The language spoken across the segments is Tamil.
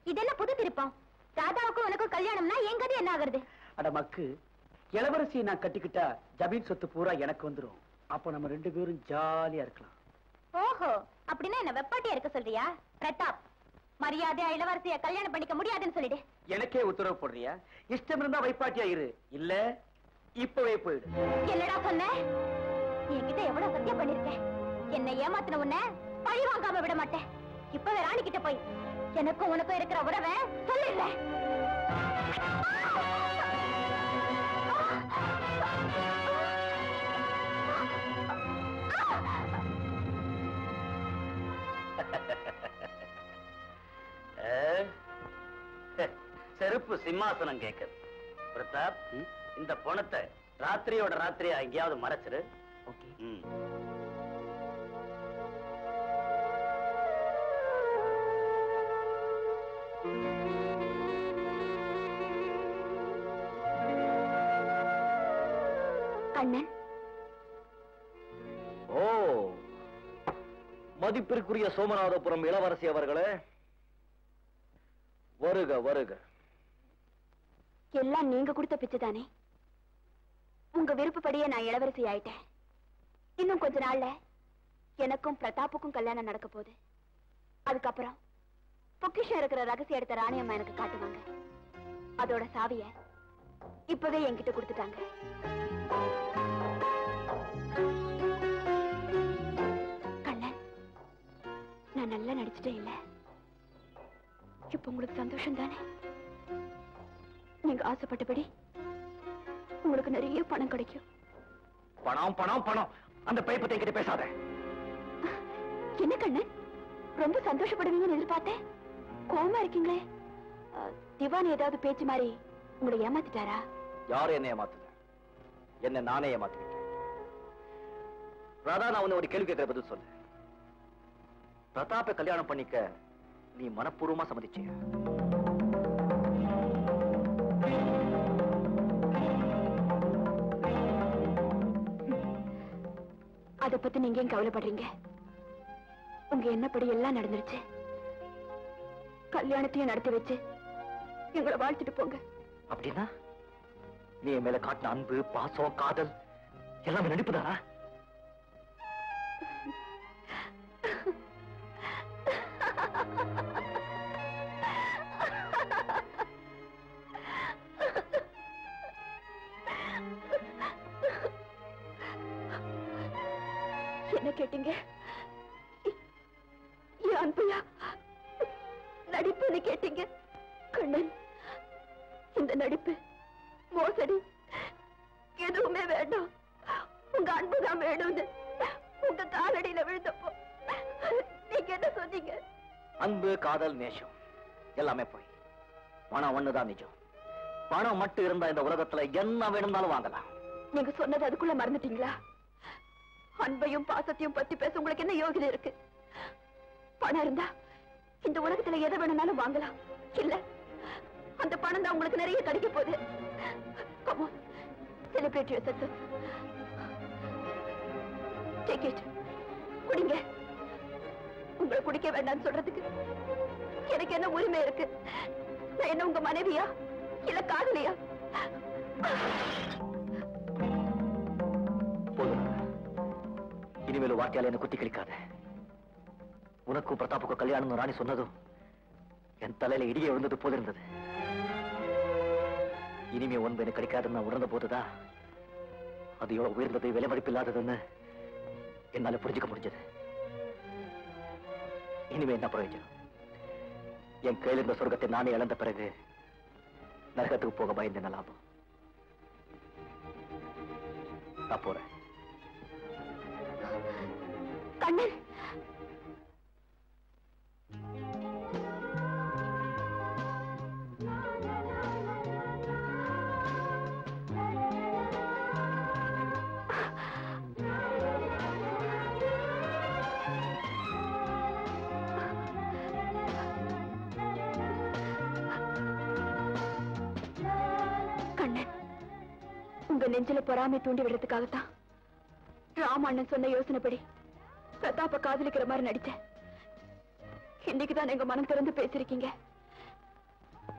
இது என்ன புது திருப்பம் ராதாவுக்கும் உனக்கும் கல்யாணம்னா எங்கது என்ன ஆகுறது அட மக்கு இளவரசியை நான் கட்டிக்கிட்டா ஜமீன் சொத்து பூரா எனக்கு வந்துரும் அப்ப நம்ம ரெண்டு பேரும் ஜாலியா இருக்கலாம் ஓஹோ அப்படின்னா என்ன வெப்பாட்டியா இருக்க சொல்றியா பிரதாப் மரியாதையா இளவரசிய கல்யாணம் பண்ணிக்க முடியாதுன்னு சொல்லிடு எனக்கே உத்தரவு போடுறியா இஷ்டம் இருந்தா வைப்பாட்டியா இரு இல்ல இப்பவே போயிடு என்னடா சொன்ன நீ என்கிட்ட எவ்வளவு சத்தியம் பண்ணிருக்கேன் என்னை ஏமாத்தின உன்னை பழி வாங்காம விட மாட்டேன் இப்பவே ராணி கிட்ட போய் எனக்கும் உனக்கும் இருக்கிற உறவை சொல்லிடுற செருப்பு சிம்மாசனம் கேக்குது பிரதாப் இந்த பணத்தை ராத்திரியோட ராத்திரியா எங்கேயாவது மறைச்சிரு ஓகே ம். கண்ணன் ஓ மதிப்பிற்குரிய சோமநாதபுரம் இளவரசி அவர்களே வருக வருக எல்லாம் நீங்க கொடுத்த பிச்சை தானே உங்க விருப்பப்படியே நான் இளவரசி ஆயிட்டேன் இன்னும் கொஞ்ச நாள்ல எனக்கும் பிரதாப்புக்கும் கல்யாணம் நடக்க போகுது அதுக்கப்புறம் பொக்கிஷம் இருக்கிற ரகசிய எடுத்த ராணியம்மா எனக்கு காட்டுவாங்க அதோட சாவிய இப்பவே என்கிட்ட கொடுத்துட்டாங்க கண்ணன் நான் நல்லா நடிச்சிட்டே இல்ல இப்ப உங்களுக்கு சந்தோஷம் தானே நீங்க ஆசைப்பட்டபடி உங்களுக்கு நிறைய பணம் கிடைக்கும் பணம் பணம் பணம் அந்த பைப்பத்தை கிட்ட பேசாத என்ன கண்ணன் ரொம்ப சந்தோஷப்படுவீங்கன்னு எதிர்பார்த்தேன் கோவமா இருக்கீங்களே அஹ், திவான் ஏதாவது பேச்சு மாதிரி உங்களை ஏமாத்திட்டாரா யாரும் என்ன ஏமாத்துத என்ன நானே ஏமாத்திக்கிட்டேன் ராதா நான் உன்னை ஒரு கேள்வி கேட்கிற பதில் சொல்லு பிரதாப்பை கல்யாணம் பண்ணிக்க நீ மனப்பூர்வமா சம்மதிச்சியா அத பத்தி நீங்க ஏன் கவலைப்படுறீங்க உங்க எண்ணப்படி எல்லாம் நடந்துருச்சு கல்யாணத்தையும் நடத்தி வச்சு எங்களை வாழ்த்துட்டு போங்க அப்படின்னா நீ என் மேல காட்டின அன்பு பாசம் காதல் எல்லாமே நடிப்புதானா என்ன கேட்டீங்க இ- என் அன்பையா நடிப்புன்னு கேட்டீங்க கண்ணன் இந்த நடிப்பு மோசடி எதுவுமே வேண்டாம் உங்க அன்புதான் வேணும்னு உங்க காலடியில விழுந்தப்போ நீங்க என்ன சொன்னீங்க அன்பு காதல் நேசம் எல்லாமே போய் பணம் ஒண்ணுதான் நிஜம் பணம் மட்டும் இருந்தா இந்த உலகத்துல என்ன வேணும்னாலும் வாங்கலாம் நீங்க சொன்னது அதுக்குள்ள மறந்துட்டீங்களா அன்பையும் பாசத்தையும் பத்தி பேச உங்களுக்கு என்ன யோகிதை இருக்கு பணம் இருந்தா இந்த உலகத்துல எதை வேணும்னாலும் வாங்கலாம் இல்ல அந்த பணம் தான் உங்களுக்கு நிறைய கிடைக்க போகுது Come on, celebrate your success. Take it. குடிங்க உங்களை குடிக்க வேண்டாம்னு சொல்றதுக்கு எனக்கு என்ன உரிமை இருக்கு நான் என்ன உங்க மனைவியா இல்ல காதலியா போதும் இனிமேல் வார்த்தையால என்ன குத்தி கிழிக்காத உனக்கும் பிரதாப்புக்கும் கல்யாணம் ராணி சொன்னதும் என் தலையில இடியே விழுந்தது போல இருந்தது இனிமே ஒன்பது எனக்கு கிடைக்காதுன்னு நான் உணர்ந்த போதுதான் அது எவ்வளவு உயர்ந்தது விலை மதிப்பில்லாததுன்னு என்னால புரிஞ்சுக்க முடிஞ்சது இனிமே என்ன பிரயோஜனம் என் கையில் இருந்த சொர்க்கத்தை நானே இழந்த பிறகு நரகத்துக்கு போக பயந்த என்ன லாபம் நான் போறேன் கண்ணன் கண்ணன் உங்க நெஞ்சில பொறாமை தூண்டி விடுறதுக்காகத்தான் ராம அண்ணன் சொன்ன யோசனைப்படி பிரதாப்ப காதலிக்கிற மாதிரி நடிச்சேன் இன்னைக்குதான் எங்க மனம் திறந்து பேசிருக்கீங்க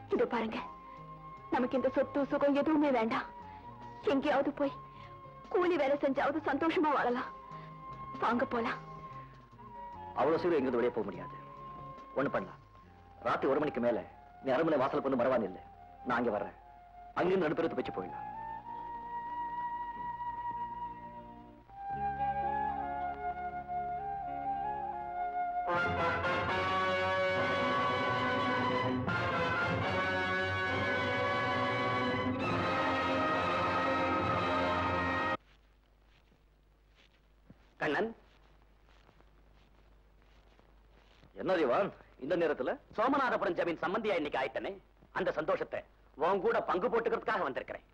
இது பாருங்க நமக்கு இந்த சொத்து சுகம் எதுவுமே வேண்டாம் எங்கேயாவது போய் கூலி வேலை செஞ்சாவது சந்தோஷமா வாழலாம் வாங்க போலாம் அவ்வளவு சீக்கிரம் எங்கிருந்து வெளியே போக முடியாது ஒண்ணு பண்ணலாம் ராத்திரி ஒரு மணிக்கு மேல நீ அரண்மனை வாசலுக்கு வந்து மறவான் இல்லை நான் அங்க வர்றேன் அங்கிருந்து நடுப்பெருத்து வச்சு போயிடலாம் கண்ணன் என்ன திவான் இந்த நேரத்துல சோமநாதபுரம் ஜமீன் சம்பந்தியா இன்னைக்கு ஆயிட்டனே அந்த சந்தோஷத்தை உன் கூட பங்கு போட்டுக்கிறதுக்காக வந்திருக்கிறேன்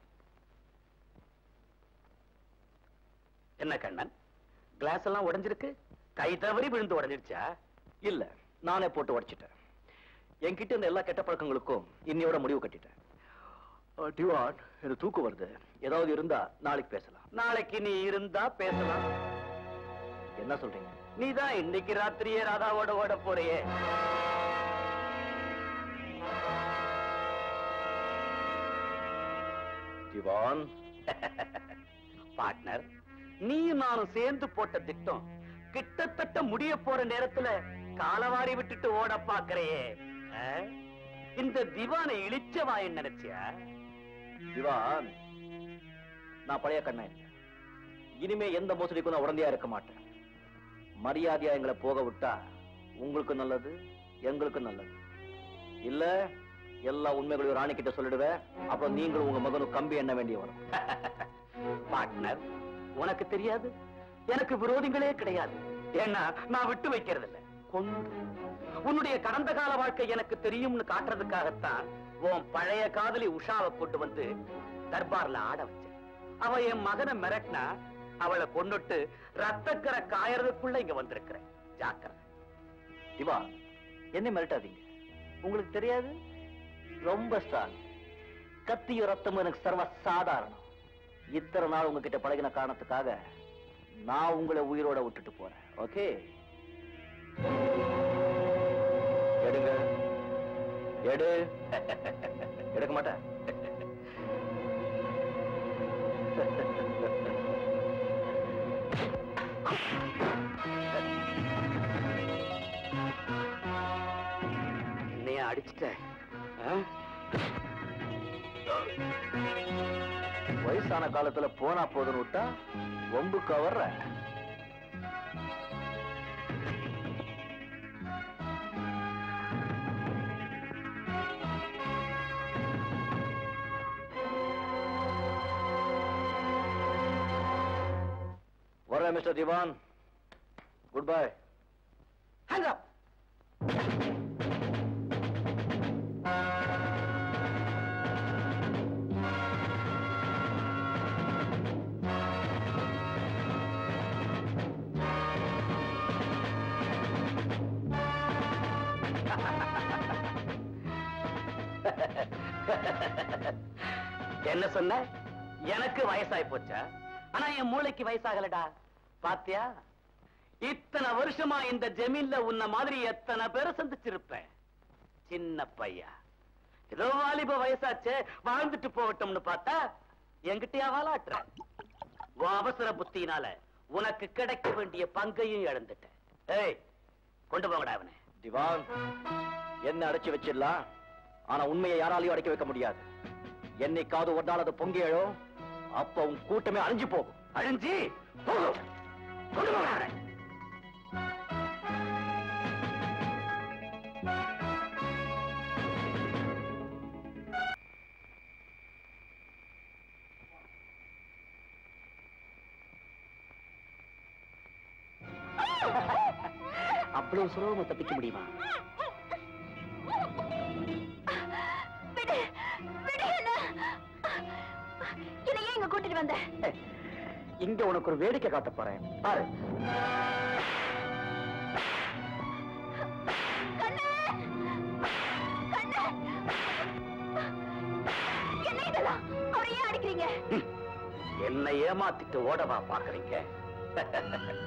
என்ன கண்ணன் கிளாஸ் எல்லாம் உடைஞ்சிருக்கு கை தவறி விழுந்து உடைஞ்சிருச்சா இல்ல நானே போட்டு உடைச்சிட்டேன் என்கிட்ட இருந்த எல்லா கெட்ட பழக்கங்களுக்கும் இன்னையோட முடிவு கட்டிட்டேன் அஹ், டிவான் எனக்கு தூக்கம் வருது ஏதாவது இருந்தா நாளைக்கு பேசலாம் நாளைக்கு நீ இருந்தா பேசலாம் என்ன சொல்றீங்க நீதான் இன்னைக்கு ராத்திரியே ராதாவோட ஓட போறியே திவான் பார்ட்னர் நீயும் நானும் சேர்ந்து போட்ட திட்டம் கிட்டத்தட்ட முடிய போற நேரத்துல காலவாரி விட்டுட்டு ஓட பாக்குறையே ஆ? இந்த திவானை இழிச்சவாயன் நினைச்சியா திவான் நான் பழைய கண்ணன் இல்ல. இனிமே எந்த மோசடிக்கும் நான் உடந்தையா இருக்க மாட்டேன் மரியாதையா எங்களை போக விட்டா உங்களுக்கு நல்லது எங்களுக்கு நல்லது இல்ல எல்லா உண்மைகளையும் ராணி கிட்ட சொல்லிடுவேன் அப்புறம் நீங்களும் உங்க மகனும் கம்பி எண்ண வேண்டிய வரும் பார்ட்னர் உனக்கு தெரியாது எனக்கு விரோதிகளே கிடையாது ஏன்னா நான் விட்டு வைக்கிறது இல்ல கொண்டு உன்னுடைய கடந்த கால வாழ்க்கை எனக்கு தெரியும்னு காட்டுறதுக்காகத்தான் உன் பழைய காதலி உஷாவை கொண்டு வந்து தர்பார்ல ஆட வச்சேன் அவ என் மகனை மிரட்டினா அவளை கொன்னுட்டு ரத்தக்கரை காயறதுக்குள்ள இங்க வந்திருக்கிறேன் ஜாக்கிரதை திவா என்ன மிரட்டாதீங்க உங்களுக்கு தெரியாது ரொம்ப ஸ்ட்ராங் கத்தியும் ரத்தமும் எனக்கு சர்வ சாதாரணம் இத்தனை நாள் உங்ககிட்ட பழகின காரணத்துக்காக நான் உங்களை உயிரோட விட்டுட்டு போறேன் ஓகே எடுங்க எடு எடுக்க மாட்டேன் என்னைய அடிச்சிட்ட ஆ? வயசான காலத்துல போனா போதுன்னு விட்டா வம்புக்கு வர்ற வரேன் mister Diwan good bye Hang up. என்ன சொன்ன எனக்கு வயசாய் போச்சா ஆனா என் மூளைக்கு வயசாகலடா பாத்தியா இத்தனை வருஷமா இந்த ஜமீன்ல உன்ன மாதிரி எத்தனை பேரை சந்திச்சிருப்பேன் சின்ன பையா ஏதோ வாலிப வயசாச்சே வாழ்ந்துட்டு போகட்டும்னு பார்த்தா என்கிட்டயா வாலாட்டுற உன் அவசர புத்தியினால உனக்கு கிடைக்க வேண்டிய பங்கையும் இழந்துட்டேன் ஏய் கொண்டு போங்கடா அவனை திவான் என்ன அடைச்சு வச்சிடலாம் ஆனா உண்மையை யாராலையும் அடைக்க வைக்க முடியாது என்னைக்காவது ஒரு நாள் அது பொங்கி எழும் அப்ப உன் கூட்டமே அழிஞ்சு போகும் அழிஞ்சி போகும் கொண்டு போங்க அவனை. அவ்வளவு சுலபமா தப்பிக்க முடியுமா விடு விடு என்ன என்னை ஏன் இங்க கூட்டிட்டு வந்த இங்க உனக்கு ஒரு வேடிக்கை காட்ட போறேன் பாரு கண்ணு கண்ணு என்ன இதெல்லாம் அவரை ஏன் அடிக்கிறீங்க என்னை ஏமாத்திட்டு ஓடவா பாக்குறீங்க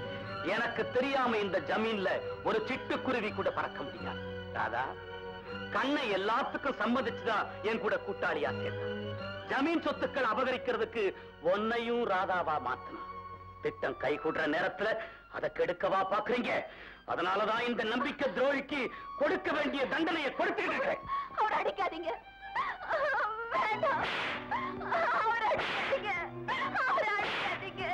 எனக்கு தெரியாம இந்த ஜமீன்ல ஒரு சிட்டுக்குருவி கூட பறக்க முடியாது ராதா கண்ணை எல்லாத்துக்கும் சம்மதிச்சுதான் என் கூட கூட்டாளியா சேர்ந்தான் ஜமீன் சொத்துக்கள் அபகரிக்கிறதுக்கு ஒன்னையும் ராதாவா மாத்தணும் திட்டம் கை கூடுற நேரத்துல அதை கெடுக்கவா பாக்குறீங்க அதனாலதான் இந்த நம்பிக்கை துரோகிக்கு கொடுக்க வேண்டிய தண்டனையை கொடுத்துட்டு இருக்கிறேன் அவர் அடிக்காதீங்க வேண்டாம் அவர் அடிக்காதீங்க அவர் அடிக்காதீங்க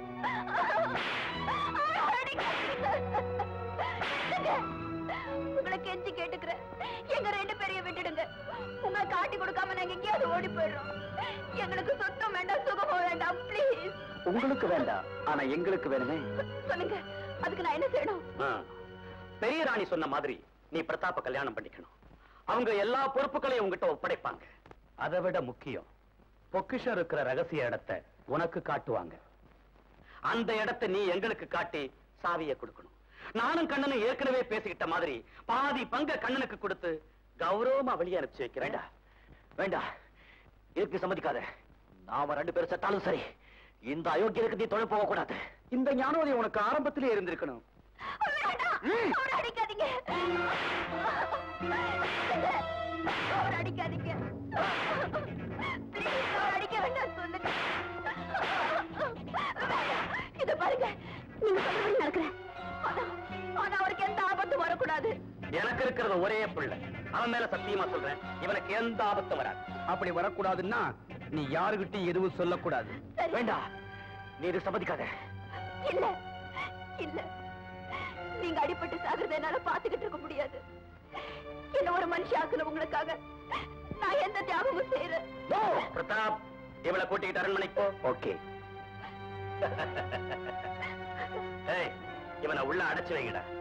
அவர் அடிக்காதீங்க இல்லைங்க. உங்களை கெஞ்சி கேட்டுக்கிறேன் எங்க ரெண்டு பேரையும் விட்டுடுங்க உங்களை காட்டி கொடுக்காம நாங்க எங்கேயாவது ஓடி போயிடுறோம் எங்களுக்கு சொத்தம் வேண்டாம் சுகமும் வேண்டாம் ப்ளீஸ் உங்களுக்கு வேண்டாம் ஆனா எங்களுக்கு வேணுமே சொல்லுங்க அதுக்கு நான் என்ன செய்யணும் ஆ. பெரிய ராணி சொன்ன மாதிரி நீ பிரதாப்ப கல்யாணம் பண்ணிக்கணும் அவங்க எல்லா பொறுப்புகளையும் உங்ககிட்ட ஒப்படைப்பாங்க அதை விட முக்கியம் பொக்கிஷம் இருக்கிற ரகசிய இடத்தை உனக்கு காட்டுவாங்க அந்த இடத்தை நீ எங்களுக்கு காட்டி சாவியை கொடுக்கணும் நானும் கண்ணனும் ஏற்கனவே பேசிக்கிட்ட மாதிரி பாதி பங்க கண்ணனுக்கு கொடுத்து கௌரவமா வெளியே அனுப்பிச்சு வைக்கிறேன் வேண்டா வேண்டா இதுக்கு சம்மதிக்காத நாம ரெண்டு பேரும் செத்தாலும் சரி இந்த அயோக்கியருக்கு நீ தொழில் போக கூடாது இந்த ஞானோதயம் உனக்கு ஆரம்பத்திலே இருந்திருக்கணும் வேண்டாம் அவர் அடிக்காதீங்க அவர் அடிக்காதீங்க Please, அவர் அடிக்க வேண்டாம் சொல்லுங்க வேண்டாம். இத பாருங்க நீங்க சொல்றது நடக்கிறேன் ஆனா ஆனா அவருக்கு எந்த ஆபத்தும் வரக்கூடாது எனக்கு இருக்கிறது ஒரே பிள்ளை அவன் மேல சத்தியமா சொல்றேன் இவனுக்கு எந்த ஆபத்தும் வராது அப்படி வரக்கூடாதுன்னா நீ யாருகிட்டையும் எதுவும் சொல்லக்கூடாது சரி வேண்டா நீ இது சம்மதிக்காத இல்ல இல்ல நீங்க அடிபட்டு சாகுறத என்னால பாத்துக்கிட்டு இருக்க முடியாது என்ன ஒரு மனுஷியாக்குன உங்களுக்காக நான் எந்த தியாகமும் செய்யறேன் பிரதாப் இவளை கூட்டிக்கிட்டு அரண்மனைக்கு போ ஓகே ஏய், இவனை உள்ள அடைச்சு வைங்கடா